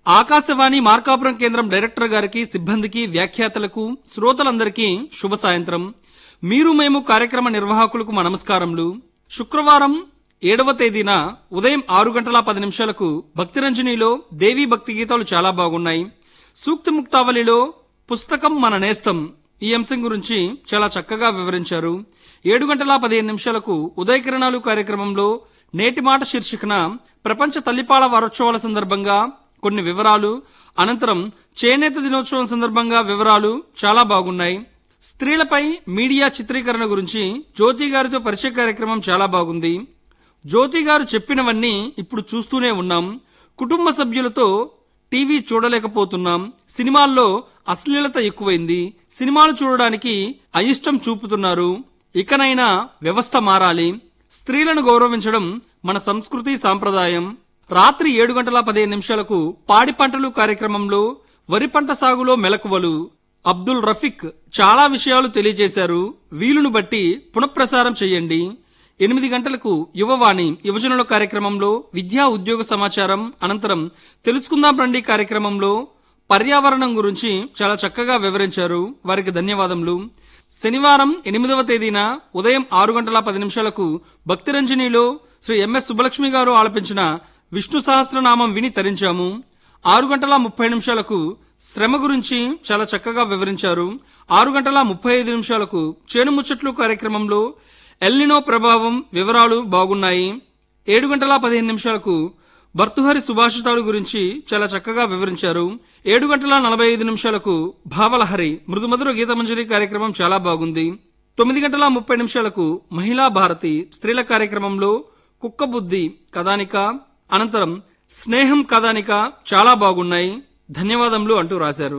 ఆకాశవాణి మార్కాపురం కేంద్రం డైరెక్టర్ గారికి సిబ్బందికి వ్యాఖ్యాతలకు శ్రోతలందరికీ శుభ సాయంత్రం మీరు మేము కార్యక్రమ నిర్వాహకులకు మా నమస్కారములు శుక్రవారం ఏడవ తేదీన ఉదయం ఆరు గంటల పది నిమిషాలకు భక్తిరంజనిలో దేవీ భక్తి గీతాలు చాలా బాగున్నాయి సూక్తి ముక్తావళిలో పుస్తకం మన నేస్తం ఈ అంశం గురించి చాలా చక్కగా వివరించారు ఏడు గంటల పదిహేను నిమిషాలకు ఉదయ కిరణాలు కార్యక్రమంలో నేటి మాట శీర్షికన ప్రపంచ తల్లిపాల వారోత్సవాల సందర్భంగా కొన్ని వివరాలు అనంతరం చేనేత దినోత్సవం సందర్భంగా వివరాలు చాలా బాగున్నాయి స్త్రీలపై మీడియా చిత్రీకరణ గురించి జ్యోతి గారితో పరిచయ కార్యక్రమం చాలా బాగుంది జ్యోతి గారు చెప్పినవన్నీ ఇప్పుడు చూస్తూనే ఉన్నాం కుటుంబ సభ్యులతో టీవీ చూడలేకపోతున్నాం సినిమాల్లో అశ్లీలత ఎక్కువైంది సినిమాలు చూడడానికి అయిష్టం చూపుతున్నారు ఇకనైనా వ్యవస్థ మారాలి స్త్రీలను గౌరవించడం మన సంస్కృతి సాంప్రదాయం రాత్రి ఏడు గంటల పదిహేను నిమిషాలకు పాడి పంటలు కార్యక్రమంలో వరి పంట సాగులో మెలకువలు అబ్దుల్ రఫీక్ చాలా విషయాలు తెలియజేశారు వీలును బట్టి పునఃప్రసారం చేయండి ఎనిమిది గంటలకు యువవాణి యువజనుల కార్యక్రమంలో విద్యా ఉద్యోగ సమాచారం అనంతరం తెలుసుకుందాం రండి కార్యక్రమంలో పర్యావరణం గురించి చాలా చక్కగా వివరించారు వారికి ధన్యవాదములు శనివారం ఎనిమిదవ తేదీన ఉదయం ఆరు గంటల పది నిమిషాలకు భక్తిరంజనిలో శ్రీ ఎంఎస్ సుబ్బలక్ష్మి గారు ఆలపించిన విష్ణు సహస్రనామం విని తరించాము ఆరు గంటల ముప్పై నిమిషాలకు శ్రమ గురించి చాలా చక్కగా వివరించారు ఆరు గంటల ముప్పై ఐదు నిమిషాలకు చేను ముచ్చట్లు కార్యక్రమంలో ఎల్నినో ప్రభావం వివరాలు బాగున్నాయి ఏడు గంటల పదిహేను నిమిషాలకు భర్తుహరి సుభాషితాలు గురించి చాలా చక్కగా వివరించారు ఏడు గంటల నలభై ఐదు నిమిషాలకు భావలహరి మృదుమధుర గీతమంజరి కార్యక్రమం చాలా బాగుంది తొమ్మిది గంటల ముప్పై నిమిషాలకు మహిళా భారతి స్త్రీల కార్యక్రమంలో కుక్క బుద్ధి కథానిక అనంతరం స్నేహం కథానిక చాలా బాగున్నాయి ధన్యవాదములు అంటూ రాశారు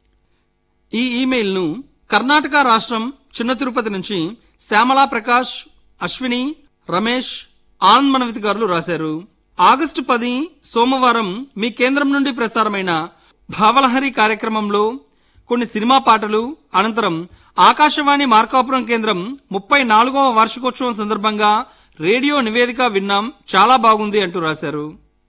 ఈ ఇమెయిల్ను కర్ణాటక రాష్ట్రం చిన్న తిరుపతి నుంచి శ్యామలా ప్రకాష్ అశ్విని రమేష్ ఆనంద్ మనవిత్ గారులు రాశారు ఆగస్టు పది సోమవారం మీ కేంద్రం నుండి ప్రసారమైన భావలహరి కార్యక్రమంలో కొన్ని సినిమా పాటలు అనంతరం ఆకాశవాణి మార్కాపురం కేంద్రం ముప్పై నాలుగవ వార్షికోత్సవం సందర్భంగా రేడియో నివేదిక విన్నాం చాలా బాగుంది అంటూ రాశారు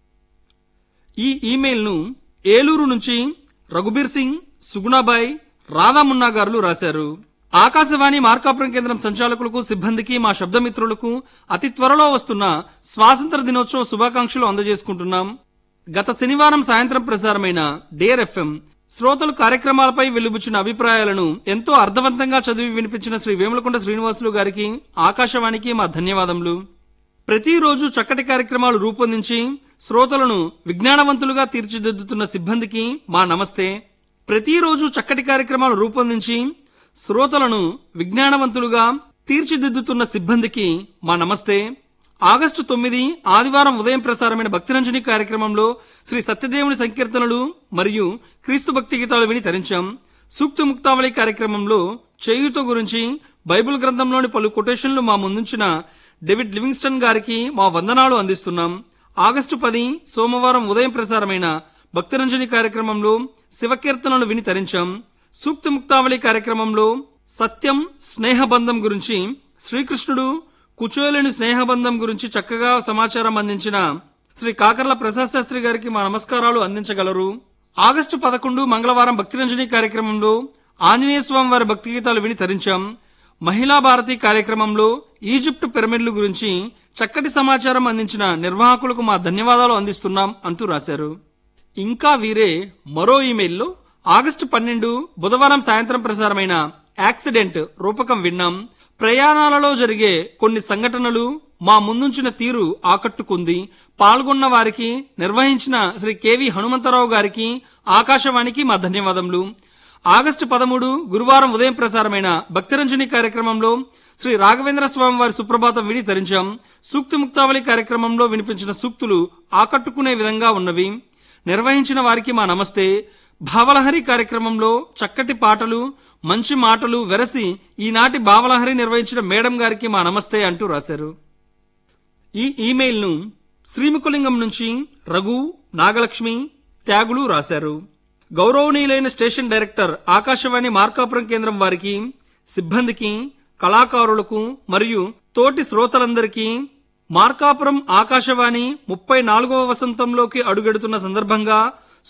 ఈ ఇమెయిల్ను ఏలూరు నుంచి రఘుబీర్ సింగ్ సుగుణాబాయ్ రాధామున్నా గారులు రాశారు ఆకాశవాణి మార్కాపురం కేంద్రం సంచాలకులకు సిబ్బందికి మా శబ్దమిత్రులకు అతి త్వరలో వస్తున్న స్వాతంత్ర దినోత్సవ శుభాకాంక్షలు అందజేసుకుంటున్నాం గత శనివారం సాయంత్రం ప్రసారమైన డేర్ ఎఫ్ఎం శ్రోతలు కార్యక్రమాలపై వెలుబుచ్చిన అభిప్రాయాలను ఎంతో అర్థవంతంగా చదివి వినిపించిన శ్రీ వేములకొండ శ్రీనివాసులు గారికి ఆకాశవాణికి మా ధన్యవాదములు ప్రతిరోజు చక్కటి కార్యక్రమాలు రూపొందించి శ్రోతలను విజ్ఞానవంతులుగా తీర్చిదిద్దుతున్న సిబ్బందికి మా నమస్తే ప్రతిరోజు చక్కటి కార్యక్రమాలు రూపొందించి శ్రోతలను విజ్ఞానవంతులుగా తీర్చిదిద్దుతున్న సిబ్బందికి మా నమస్తే ఆగస్టు తొమ్మిది ఆదివారం ఉదయం ప్రసారమైన భక్తిరంజని కార్యక్రమంలో శ్రీ సత్యదేవుని సంకీర్తనలు మరియు క్రీస్తు భక్తి గీతాలు విని తరించాం సూక్తి ముక్తావళి కార్యక్రమంలో చేయుత గురించి బైబిల్ గ్రంథంలోని పలు కొటేషన్లు మా ముందుంచిన డేవిడ్ లివింగ్స్టన్ గారికి మా వందనాలు అందిస్తున్నాం ఆగస్టు పది సోమవారం ఉదయం ప్రసారమైన భక్తిరంజని కార్యక్రమంలో శివకీర్తనలు విని తరించాం సూక్తి ముక్తావళి కార్యక్రమంలో సత్యం స్నేహబంధం గురించి శ్రీకృష్ణుడు కుచోలేని స్నేహబంధం గురించి చక్కగా సమాచారం అందించిన శ్రీ కాకర్ల ప్రసాద్ శాస్త్రి గారికి మా నమస్కారాలు అందించగలరు ఆగస్టు పదకొండు మంగళవారం భక్తిరంజని కార్యక్రమంలో ఆంజనేయ స్వామి వారి భక్తి గీతాలు విని తరించాం మహిళా భారతి కార్యక్రమంలో ఈజిప్ట్ పిరమిడ్లు గురించి చక్కటి సమాచారం అందించిన నిర్వాహకులకు మా ధన్యవాదాలు అందిస్తున్నాం అంటూ రాశారు ఇంకా వీరే మరో ఇమెయిల్లో ఆగస్టు పన్నెండు బుధవారం సాయంత్రం ప్రసారమైన యాక్సిడెంట్ రూపకం విన్నాం ప్రయాణాలలో జరిగే కొన్ని సంఘటనలు మా ముందుంచిన తీరు ఆకట్టుకుంది పాల్గొన్న వారికి నిర్వహించిన శ్రీ కెవి హనుమంతరావు గారికి ఆకాశవాణికి మా ధన్యవాదములు ఆగస్టు పదమూడు గురువారం ఉదయం ప్రసారమైన భక్తిరంజని కార్యక్రమంలో శ్రీ రాఘవేంద్ర స్వామి వారి సుప్రభాతం విని తరించాం సూక్తి ముక్తావళి కార్యక్రమంలో వినిపించిన సూక్తులు ఆకట్టుకునే విధంగా ఉన్నవి నిర్వహించిన వారికి మా నమస్తే భావలహరి కార్యక్రమంలో చక్కటి పాటలు మంచి మాటలు వెరసి ఈనాటి భావలహరి నిర్వహించిన మేడం గారికి మా నమస్తే అంటూ రాశారు ఈ ఇమెయిల్ను శ్రీముఖలింగం నుంచి రఘు నాగలక్ష్మి త్యాగులు రాశారు గౌరవనీయులైన స్టేషన్ డైరెక్టర్ ఆకాశవాణి మార్కాపురం కేంద్రం వారికి సిబ్బందికి కళాకారులకు మరియు తోటి శ్రోతలందరికీ మార్కాపురం ఆకాశవాణి ముప్పై నాలుగవ వసంతంలోకి అడుగెడుతున్న సందర్భంగా